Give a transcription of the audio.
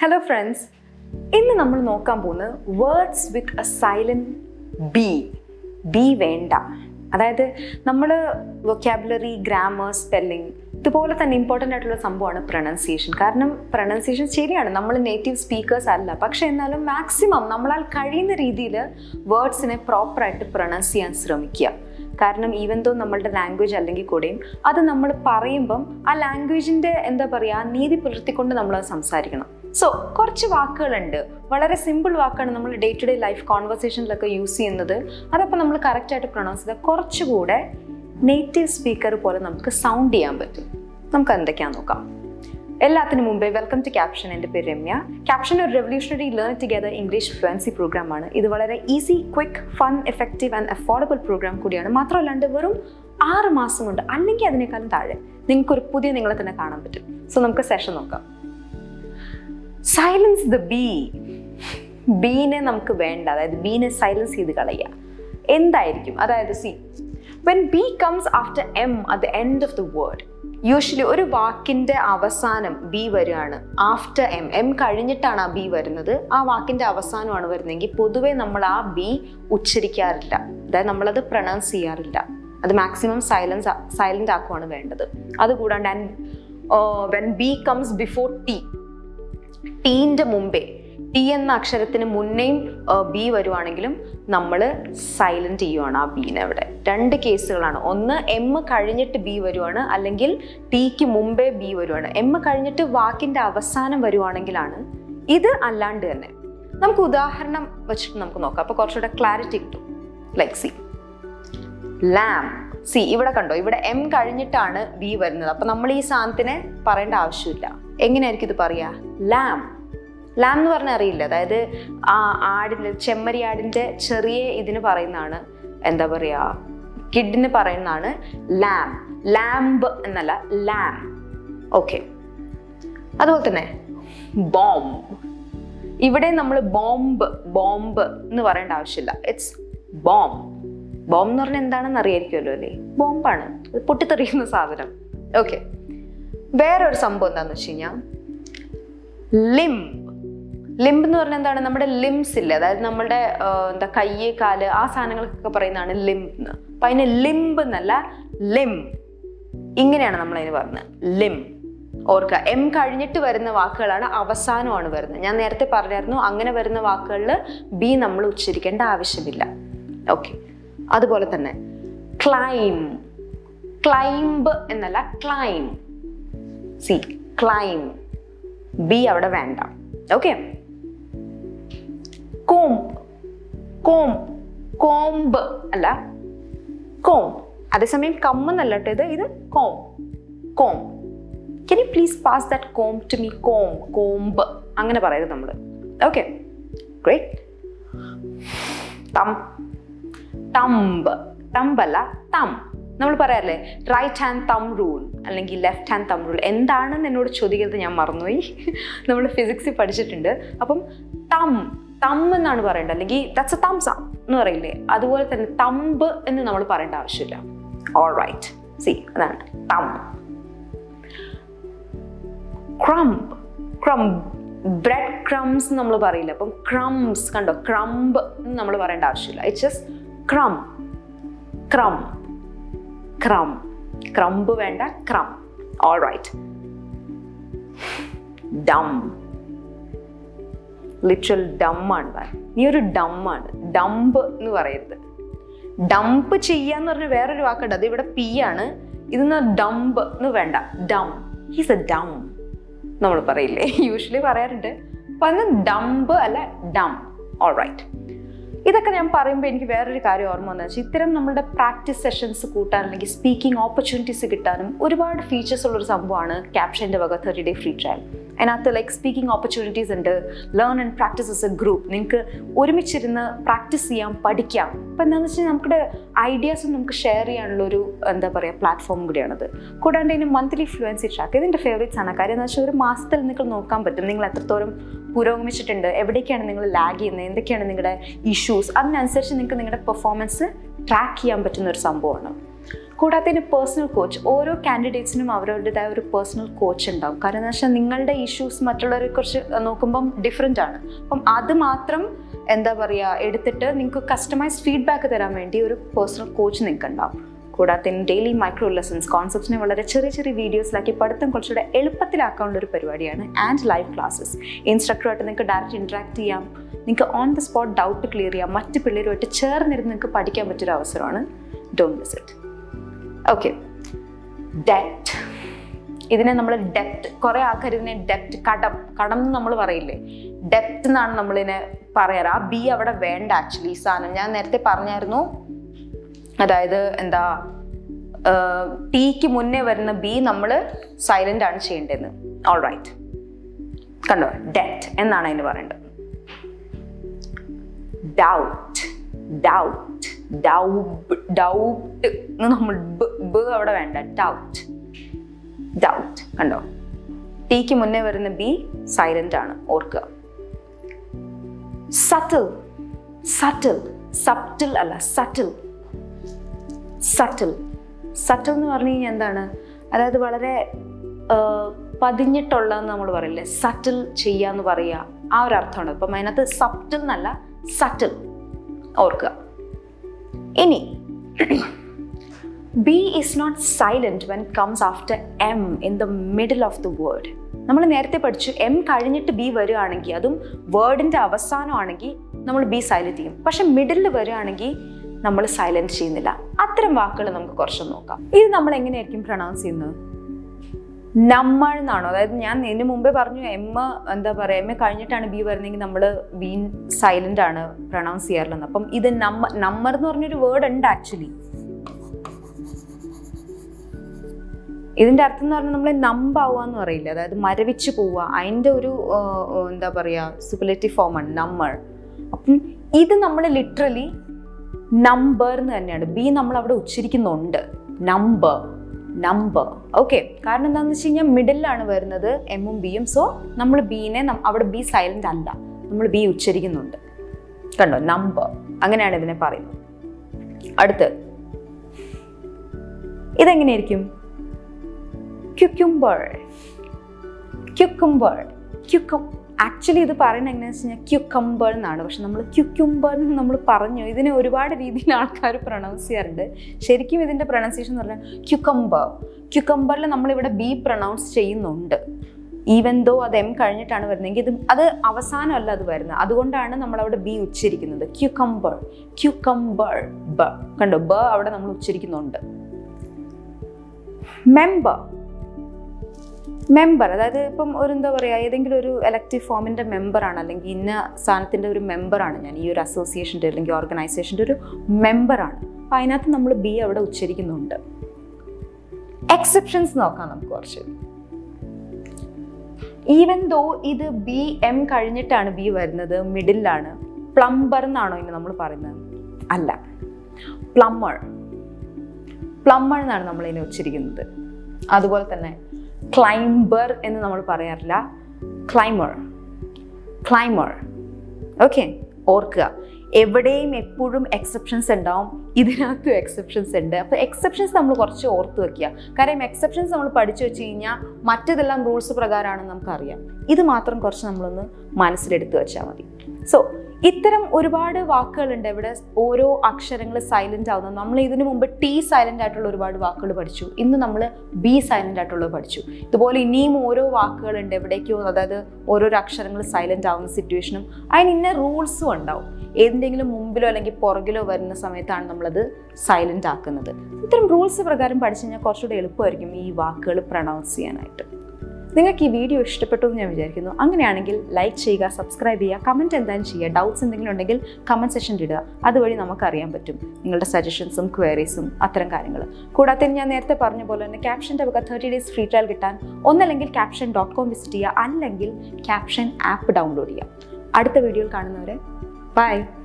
hello friends ഇന്ന് നമ്മൾ നോക്കാൻ പോകുന്നത് words with a silent B B വേണ്ട അതായത് നമ്മൾ വൊക്കാബുലറി ഗ്രാമർ സ്പെല്ലിംഗ് ഇതുപോലെ തന്നെ ഇമ്പോർട്ടൻ്റ് ആയിട്ടുള്ള സംഭവമാണ് പ്രൊണൗൺസിയേഷൻ കാരണം പ്രൊണൗൺസിയേഷൻ ശരിയാണ് നമ്മൾ നേറ്റീവ് സ്പീക്കേഴ്സ് അല്ല പക്ഷെ എന്നാലും മാക്സിമം നമ്മളാൽ കഴിയുന്ന രീതിയിൽ വേർഡ്സിനെ പ്രോപ്പറായിട്ട് പ്രൊണൗൺസ് ചെയ്യാൻ ശ്രമിക്കുക കാരണം ഈവൻ ദോ നമ്മളുടെ ലാംഗ്വേജ് അല്ലെങ്കിൽ കൂടെയും അത് നമ്മൾ പറയുമ്പം ആ ലാംഗ്വേജിൻ്റെ എന്താ പറയുക നീതി പുലർത്തിക്കൊണ്ട് നമ്മൾ അത് സംസാരിക്കണം സോ കുറച്ച് വാക്കുകളുണ്ട് വളരെ സിമ്പിൾ വാക്കാണ് നമ്മൾ ഡേ ടു ഡേ ലൈഫ് കോൺവെർസേഷനിലൊക്കെ യൂസ് ചെയ്യുന്നത് അതപ്പോൾ നമ്മൾ കറക്റ്റായിട്ട് പ്രൊണൗൺസ് ചെയ്താൽ കുറച്ചുകൂടെ നേറ്റീവ് സ്പീക്കർ പോലെ നമുക്ക് സൗണ്ട് ചെയ്യാൻ പറ്റും നമുക്ക് എന്തൊക്കെയാണെന്ന് നോക്കാം എല്ലാത്തിനും മുമ്പേ വെൽക്കം ടു ക്യാപ്ഷൻ എൻ്റെ പേര് രമ്യ ക്യാപ്ഷൻ ഒരു revolutionary learn together English fluency പ്രോഗ്രാമാണ് ഇത് വളരെ easy quick fun effective and affordable programme കൂടിയാണ് മാത്രമല്ലാണ്ട് വെറും ആറ് മാസം കൊണ്ട് അല്ലെങ്കിൽ അതിനേക്കാളും താഴെ നിങ്ങൾക്ക് ഒരു പുതിയ നിങ്ങളെ തന്നെ കാണാൻ പറ്റും സോ നമുക്ക് സെഷൻ നോക്കാം സൈലൻസ് ദ ബീ ബീനെ നമുക്ക് വേണ്ട അതായത് ബീനെ സൈലൻസ് ചെയ്ത് കളയുക എന്തായിരിക്കും അതായത് see when B comes after M at the end of the word usually ഒരു വാക്കിൻ്റെ അവസാനം ബി വരികയാണ് ആഫ്റ്റർ എം എം കഴിഞ്ഞിട്ടാണ് ആ ബി വരുന്നത് ആ വാക്കിൻ്റെ അവസാനമാണ് വരുന്നതെങ്കിൽ പൊതുവേ നമ്മൾ ആ ബി ഉച്ചരിക്കാറില്ല അതായത് നമ്മളത് പ്രൊണൗൺസ് ചെയ്യാറില്ല അത് മാക്സിമം സൈലൻസ് സൈലൻ്റ് ആക്കുവാണ് വേണ്ടത് അതുകൂടാണ്ട് and when B comes before T ടീൻ്റെ മുമ്പേ ടി എന്ന അക്ഷരത്തിന് മുന്നേയും ബി വരുവാണെങ്കിലും നമ്മൾ സൈലന്റ് ചെയ്യുവാണ് ആ ബീനെ അവിടെ രണ്ട് കേസുകളാണ് ഒന്ന് എം കഴിഞ്ഞിട്ട് ബി വരുവാണ് അല്ലെങ്കിൽ ടിക്ക് മുമ്പേ ബി വരുവാണ് എം കഴിഞ്ഞിട്ട് വാക്കിന്റെ അവസാനം വരുവാണെങ്കിലാണ് ഇത് അല്ലാണ്ട് തന്നെ നമുക്ക് ഉദാഹരണം വെച്ചിട്ട് നമുക്ക് നോക്കാം അപ്പോൾ കുറച്ചുകൂടെ ക്ലാരിറ്റി കിട്ടും ലൈക്ക് സി ലാം സി ഇവിടെ കണ്ടോ ഇവിടെ എം കഴിഞ്ഞിട്ടാണ് ബി വരുന്നത് അപ്പൊ നമ്മൾ ഈ സാധനത്തിനെ പറയേണ്ട ആവശ്യമില്ല എങ്ങനെയായിരിക്കും ഇത് പറയാ ലാം ലാം എന്ന് പറഞ്ഞാൽ അറിയില്ല അതായത് ആ ആടിൻ്റെ ചെമ്മരി ആടിൻ്റെ ചെറിയ ഇതിന് പറയുന്നതാണ് എന്താ പറയുക കിഡിന് പറയുന്നതാണ് ലാം ലാംബ് എന്നല്ല ലാം ഓക്കെ അതുപോലെ തന്നെ ബോംബ് ഇവിടെ നമ്മൾ ബോംബ് ബോംബ് എന്ന് പറയേണ്ട ആവശ്യമില്ല ഇറ്റ്സ് ബോംബ് ബോംബ് എന്ന് പറഞ്ഞാൽ എന്താണെന്ന് അറിയായിരിക്കുമല്ലോ അല്ലേ ബോംബാണ് അത് പൊട്ടിത്തെറിയുന്ന സാധനം ഓക്കെ വേറൊരു സംഭവം എന്താണെന്ന് വെച്ച് കഴിഞ്ഞാൽ ലിംബ് ലിംബ് എന്ന് പറഞ്ഞാൽ എന്താണ് നമ്മുടെ ലിംസ് ഇല്ലേ അതായത് നമ്മുടെ എന്താ കയ്യ് കാല് ആ സാധനങ്ങൾക്കൊക്കെ പറയുന്നതാണ് ലിംബ് എന്ന് അപ്പൊ അതിന് ലിംബ് എന്നല്ല ലിം ഇങ്ങനെയാണ് നമ്മൾ അതിന് പറഞ്ഞത് ലിം ഓർക്കുക എം കഴിഞ്ഞിട്ട് വരുന്ന വാക്കുകളാണ് അവസാനമാണ് വരുന്നത് ഞാൻ നേരത്തെ പറഞ്ഞായിരുന്നു അങ്ങനെ വരുന്ന വാക്കുകളിൽ ബി നമ്മൾ ഉച്ചരിക്കേണ്ട ആവശ്യമില്ല ഓക്കെ അതുപോലെ തന്നെ ക്ലൈം ക്ലൈംബ് എന്നല്ല ക്ലൈം സി ക്ലൈം ബി അവിടെ വേണ്ട ഓക്കെ കോം കോം കോംബ് അല്ല കോം അതേസമയം കമ്മെന്നല്ല കേട്ടോ ഇത് ഇത് comb comb can you please pass that comb to me comb comb അങ്ങനെ പറയരുത് നമ്മൾ ഓക്കെ ഗ്രേറ്റ് തം ടംബ് ടംബ് അല്ല തം നമ്മൾ പറയാറില്ലേ റൈറ്റ് ഹാൻഡ് തം റൂൾ അല്ലെങ്കിൽ ലെഫ്റ്റ് ഹാൻഡ് തം റൂൾ എന്താണെന്ന് എന്നോട് ചോദിക്കരുത് ഞാൻ മറന്നുപോയി നമ്മൾ ഫിസിക്സിൽ പഠിച്ചിട്ടുണ്ട് അപ്പം തം തം എന്നാണ് പറയേണ്ടത് അല്ലെങ്കിൽ ദറ്റ്സ് എ തംസ് എന്ന് പറയില്ലേ അതുപോലെ തന്നെ തമ്പ് എന്ന് നമ്മൾ പറയേണ്ട ആവശ്യമില്ല ഓൾ റൈറ്റ് സി അതാണ് തം ക്രംബ് ക്രംബ് ബ്രെഡ് ക്രംസ് നമ്മൾ പറയില്ല അപ്പം ക്രംസ് കണ്ടോ ക്രംബ് എന്ന് നമ്മൾ പറയേണ്ട ആവശ്യമില്ല it's just crumb crumb crumb crumb വേണ്ട crumb all right dumb literal ഡമ്മാണ് നീ ഒരു ഡമ്മാണ് ഡംപ് എന്ന് പറയരുത് ഡംപ് ചെയ്യാന്ന് പറഞ്ഞ വേറൊരു വാക്കുണ്ട് അത് ഇവിടെ പി ആണ് ഇതിന്ന് ഡംപ് എന്ന് വേണ്ട ഡം ഹീസ് എ ഡം നമ്മൾ പറയില്ലേ യൂഷ്വലി പറയാറുണ്ട് അപ്പൊ അന്ന് ഡംപ് അല്ല ഡം ഓൾ റൈറ്റ് ഇതൊക്കെ ഞാൻ പറയുമ്പോൾ എനിക്ക് വേറൊരു കാര്യം ഓർമ്മ വന്നു വെച്ചാൽ ഇത്തരം നമ്മുടെ പ്രാക്ടീസ് സെഷൻസ് കൂട്ടാൻ അല്ലെങ്കിൽ സ്പീക്കിംഗ് ഓപ്പർച്യൂണിറ്റീസ് കിട്ടാനും ഒരുപാട് ഫീച്ചേഴ്സ് ഉള്ളൊരു സംഭവമാണ് ക്യാപ്ഷൻ്റെ വക തേർട്ടി ഡേ ഫ്രീ ട്രയൽ അതിനകത്ത് ലൈക്ക് സ്പീക്കിംഗ് ഓപ്പർച്യൂണിറ്റീസ് ഉണ്ട് learn and practice as a group നിങ്ങൾക്ക് ഒരുമിച്ചിരുന്ന് പ്രാക്ടീസ് ചെയ്യാം പഠിക്കാം അപ്പം എന്താണെന്ന് വെച്ചാൽ നമ്മുടെ ഐഡിയാസും നമുക്ക് ഷെയർ ചെയ്യാനുള്ള ഒരു എന്താ പറയുക പ്ലാറ്റ്ഫോം കൂടിയാണത് കൂടാണ്ട് ഇതിന് മന്ത്ലി ഫ്ലുവൻസി ട്രാക്ക് ഇതിൻ്റെ ഫേവറേറ്റ്സ് ആണ് കാര്യം എന്ന് വെച്ചാൽ ഒരു മാസത്തിൽ നിങ്ങൾക്ക് നോക്കാൻ പറ്റും നിങ്ങൾ എത്രത്തോളം പുരോഗമിച്ചിട്ടുണ്ട് എവിടേക്കാണ് നിങ്ങൾ ലാഗ് ചെയ്യുന്നത് എന്തൊക്കെയാണ് നിങ്ങളുടെ ഇഷ്യൂസ് അതിനനുസരിച്ച് നിങ്ങൾക്ക് നിങ്ങളുടെ പെർഫോമൻസ് ട്രാക്ക് ചെയ്യാൻ പറ്റുന്ന ഒരു സംഭവമാണ് കൂടാതെ തന്നെ പേഴ്സണൽ കോച്ച് ഓരോ കാൻഡിഡേറ്റ്സിനും അവരവരുടേതായ ഒരു പേഴ്സണൽ കോച്ച് ഉണ്ടാവും കാരണം എന്ന് വെച്ചാൽ നിങ്ങളുടെ ഇഷ്യൂസ് മറ്റുള്ളവരെ കുറിച്ച് നോക്കുമ്പം ഡിഫറെൻ്റ് ആണ് അപ്പം അത് മാത്രം എന്താ പറയുക എടുത്തിട്ട് നിങ്ങൾക്ക് കസ്റ്റമൈസ്ഡ് ഫീഡ്ബാക്ക് തരാൻ വേണ്ടി ഒരു പേഴ്സണൽ കോച്ച് നിങ്ങൾക്ക് ഉണ്ടാവും കൂടാതെ ഡെയിലി മൈക്രോ ലെസൺസ് കോൺസെപ്റ്റ്സിനെ വളരെ ചെറിയ ചെറിയ വീഡിയോസിലാക്കി പഠിത്തം കുറച്ചുകൂടെ എളുപ്പത്തിലാക്കാനുള്ള ഒരു പരിപാടിയാണ് ആൻഡ് ലൈവ് ക്ലാസ്സസ് ഇൻസ്ട്രക്ടറുമായിട്ട് നിങ്ങൾക്ക് ഡയറക്റ്റ് ഇൻട്രാക്ട് ചെയ്യാം നിങ്ങൾക്ക് on the spot doubt clear ചെയ്യാം മറ്റ് പിള്ളേരുമായിട്ട് ചേർന്നിരുന്ന് നിങ്ങൾക്ക് പഠിക്കാൻ പറ്റിയൊരു അവസരമാണ് ഡോണ്ട് മിസ് ഇറ്റ് ഓക്കെ ഡെപ്റ്റ് ഇതിനെ നമ്മൾ ഡെപ്റ്റ് കുറേ ആൾക്കാർ ഇതിനെ ഡെപ്റ്റ് കടം കടം എന്ന് നമ്മൾ പറയില്ലേ ഡെപ്റ്റ് എന്നാണ് നമ്മളിതിനെ പറയാറ് ആ ബി അവിടെ വേണ്ട ആക്ച്വലി ഈ സാധനം ഞാൻ നേരത്തെ പറഞ്ഞായിരുന്നു അതായത് എന്താ ടീക്ക് മുന്നേ വരുന്ന ബി നമ്മൾ സൈലന്റ് ആണ് ചെയ്യേണ്ടതെന്ന് ഓൾ റൈറ്റ് കണ്ടോ ഡെറ്റ് എന്നാണ് അതിന് പറയേണ്ടത് ഡൗട്ട് ഡൗട്ട് ഡൗട്ട് ഡൗട്ട് എന്ന് നമ്മൾ ബ് അവിടെ വേണ്ട ഡൗട്ട് ഡൗട്ട് കണ്ടോ ടീക്ക് മുന്നേ വരുന്ന ബി സൈലന്റ് ആണ് ഓർക്കുക സട്ടിൽ സട്ടിൽ സബ്റ്റിൽ അല്ല സട്ടിൽ സട്ടിൽ സട്ടിൽ എന്ന് പറഞ്ഞു കഴിഞ്ഞാൽ എന്താണ് അതായത് വളരെ പതിഞ്ഞിട്ടുള്ളതെന്ന് നമ്മൾ പറയില്ലേ സട്ടിൽ ചെയ്യാന്ന് പറയുക ആ ഒരു അർത്ഥമാണ് അപ്പം അതിനകത്ത് സബ്റ്റിൽ എന്നല്ല സട്ടിൽ ഓർക്കുക ഇനി B is not silent when comes after M in the middle of the word നമ്മൾ നേരത്തെ പഠിച്ചു എം കഴിഞ്ഞിട്ട് ബി വരികയാണെങ്കിൽ അതും വേർഡിൻ്റെ അവസാനമാണെങ്കിൽ നമ്മൾ ബി സൈലന്റ് ചെയ്യും പക്ഷെ മിഡിലിൽ വരികയാണെങ്കിൽ നമ്മൾ സൈലന്റ് ചെയ്യുന്നില്ല അത്തരം വാക്കുകൾ നമുക്ക് കുറച്ച് നോക്കാം ഇത് നമ്മൾ എങ്ങനെയായിരിക്കും പ്രൊണൗൺസ് ചെയ്യുന്നത് നമ്മൾ എന്നാണോ അതായത് ഞാൻ ഇതിന് മുമ്പേ പറഞ്ഞു എം എന്താ പറയുക എം എ കഴിഞ്ഞിട്ടാണ് ബി വരുന്നതെങ്കിൽ നമ്മൾ ബി സൈലന്റ് ആണ് പ്രൊണൗൺസ് ചെയ്യാറുള്ളത് അപ്പം ഇത് നമ്മ നമ്പർ എന്ന് പറഞ്ഞൊരു വേർഡ് ഉണ്ട് ആക്ച്വലി ഇതിന്റെ അർത്ഥം എന്ന് പറഞ്ഞാൽ നമ്മൾ നമ്പാവുക എന്ന് പറയില്ല അതായത് മരവിച്ച് പോവുക അതിൻ്റെ ഒരു എന്താ പറയുക സുപ്പലേറ്റീവ് ഫോമാണ് നമ്മൾ അപ്പം ഇത് നമ്മൾ ലിറ്ററലി നമ്പർ എന്ന് തന്നെയാണ് ബി നമ്മൾ അവിടെ ഉച്ചരിക്കുന്നുണ്ട് നമ്പർ നമ്പർ ഓക്കെ കാരണം എന്താണെന്ന് വെച്ച് കഴിഞ്ഞാൽ മിഡിലാണ് വരുന്നത് എമ്മും ബിയും സോ നമ്മൾ ബീനെ അവിടെ ബി സൈലന്റ് അല്ല നമ്മൾ ബി ഉച്ചരിക്കുന്നുണ്ട് കണ്ടോ നമ്പർ അങ്ങനെയാണ് ഇതിനെ പറയുന്നത് അടുത്ത് ഇതെങ്ങനെയായിരിക്കും ക്യുക്കുംബർ ക്യുക്കുംബർ ക്യുക്കം ആക്ച്വലി ഇത് പറയുന്നത് എങ്ങനെയാണെന്ന് വെച്ച് കഴിഞ്ഞാൽ ക്യുക്കംബർ എന്നാണ് പക്ഷെ നമ്മൾ ക്യുക്കുംബർ എന്ന് നമ്മൾ പറഞ്ഞു ഇതിനെ ഒരുപാട് രീതിയിൽ ആൾക്കാർ പ്രൊണൗൺസ് ചെയ്യാറുണ്ട് ശരിക്കും ഇതിൻ്റെ പ്രൊണൗൺസിയേഷൻ എന്ന് പറഞ്ഞാൽ ക്യുക്കംബർ ക്യുക്കംബറിൽ നമ്മളിവിടെ ബി പ്രൊണൗൺസ് ചെയ്യുന്നുണ്ട് ഈവൻ ദോ അത് എം കഴിഞ്ഞിട്ടാണ് വരുന്നതെങ്കിൽ ഇത് അത് അവസാനമല്ല അത് വരുന്നത് അതുകൊണ്ടാണ് നമ്മളവിടെ ബി ഉച്ചരിക്കുന്നത് ക്യുക്കംബർ ക്യുക്കംബർ ബ കണ്ടോ ബ അവിടെ നമ്മൾ ഉച്ചരിക്കുന്നുണ്ട് മെമ്പർ മെമ്പർ അതായത് ഇപ്പം ഒരു എന്താ പറയുക ഏതെങ്കിലും ഒരു എലക്റ്റീവ് ഫോമിൻ്റെ മെമ്പറാണ് അല്ലെങ്കിൽ ഇന്ന സ്ഥാനത്തിൻ്റെ ഒരു മെമ്പറാണ് ഞാൻ ഈ ഒരു അസോസിയേഷൻ്റെ അല്ലെങ്കിൽ ഓർഗനൈസേഷൻ്റെ ഒരു മെമ്പറാണ് അപ്പം അതിനകത്ത് നമ്മൾ ബി അവിടെ ഉച്ചരിക്കുന്നുണ്ട് എക്സെപ്ഷൻസ് നോക്കാം നമുക്ക് കുറച്ച് ഈവൻ ദോ ഇത് ബി എം കഴിഞ്ഞിട്ടാണ് ബി വരുന്നത് മിഡിലാണ് പ്ലംബർ എന്നാണോ ഇനി നമ്മൾ പറയുന്നത് അല്ല പ്ലമ്മർ പ്ലമ്മർ എന്നാണ് നമ്മൾ ഇതിനെ ഉച്ചരിക്കുന്നത് അതുപോലെ തന്നെ ക്ലൈംബർ എന്ന് നമ്മൾ പറയാറില്ല ക്ലൈമർ ക്ലൈമർ ഓക്കെ ഓർക്കുക എവിടെയും എപ്പോഴും എക്സെപ്ഷൻസ് ഉണ്ടാവും ഇതിനകത്തും എക്സെപ്ഷൻസ് ഉണ്ട് അപ്പോൾ എക്സെപ്ഷൻസ് നമ്മൾ കുറച്ച് ഓർത്ത് വെക്കുക കാരണം എക്സെപ്ഷൻസ് നമ്മൾ പഠിച്ചു വെച്ച് കഴിഞ്ഞാൽ മറ്റേതെല്ലാം റൂൾസ് പ്രകാരമാണെന്ന് നമുക്കറിയാം ഇത് മാത്രം കുറച്ച് നമ്മളൊന്ന് മനസ്സിലെടുത്ത് വെച്ചാൽ മതി സോ ഇത്തരം ഒരുപാട് വാക്കുകളുണ്ട് ഇവിടെ ഓരോ അക്ഷരങ്ങൾ സൈലന്റ് ആവുന്നത് നമ്മൾ ഇതിനു മുമ്പ് ടി സൈലന്റ് ആയിട്ടുള്ള ഒരുപാട് വാക്കുകൾ പഠിച്ചു ഇന്ന് നമ്മൾ ബി സൈലന്റ് ആയിട്ടുള്ളത് പഠിച്ചു ഇതുപോലെ ഇനിയും ഓരോ വാക്കുകളുണ്ട് എവിടേക്കോ അതായത് ഓരോരോ അക്ഷരങ്ങൾ സൈലന്റ് ആവുന്ന സിറ്റുവേഷനും അതിന് ഇന്ന റൂൾസും ഉണ്ടാവും ഏതിൻ്റെങ്കിലും മുമ്പിലോ അല്ലെങ്കിൽ പുറകിലോ വരുന്ന സമയത്താണ് നമ്മളത് സൈലന്റ് ആക്കുന്നത് ഇത്തരം റൂൾസ് പ്രകാരം പഠിച്ചു കഴിഞ്ഞാൽ കുറച്ചുകൂടെ എളുപ്പമായിരിക്കും ഈ വാക്കുകൾ പ്രൊണൗൺസ് ചെയ്യാനായിട്ട് നിങ്ങൾക്ക് ഈ വീഡിയോ ഇഷ്ടപ്പെട്ടു എന്ന് ഞാൻ വിചാരിക്കുന്നു അങ്ങനെയാണെങ്കിൽ ലൈക്ക് ചെയ്യുക സബ്സ്ക്രൈബ് ചെയ്യുക കമൻറ്റ് എന്തായാലും ചെയ്യുക ഡൗട്ട്സ് എന്തെങ്കിലും ഉണ്ടെങ്കിൽ കമൻറ്റ് സെക്ഷനിൽ ഇടുക അതുവഴി നമുക്കറിയാൻ പറ്റും നിങ്ങളുടെ സജഷൻസും ക്വയറീസും അത്തരം കാര്യങ്ങൾ കൂടാതെ ഞാൻ നേരത്തെ പറഞ്ഞ പോലെ തന്നെ ക്യാപ്ഷൻ്റെ വക തേർട്ടി ഡേയ്സ് ഫ്രീ ട്രയൽ കിട്ടാൻ ഒന്നല്ലെങ്കിൽ ക്യാപ്ഷൻ ഡോട്ട് കോം വിസിറ്റ് ചെയ്യുക അല്ലെങ്കിൽ ക്യാപ്ഷൻ ആപ്പ് ഡൗൺലോഡ് ചെയ്യുക അടുത്ത വീഡിയോയിൽ കാണുന്നവരെ ബൈ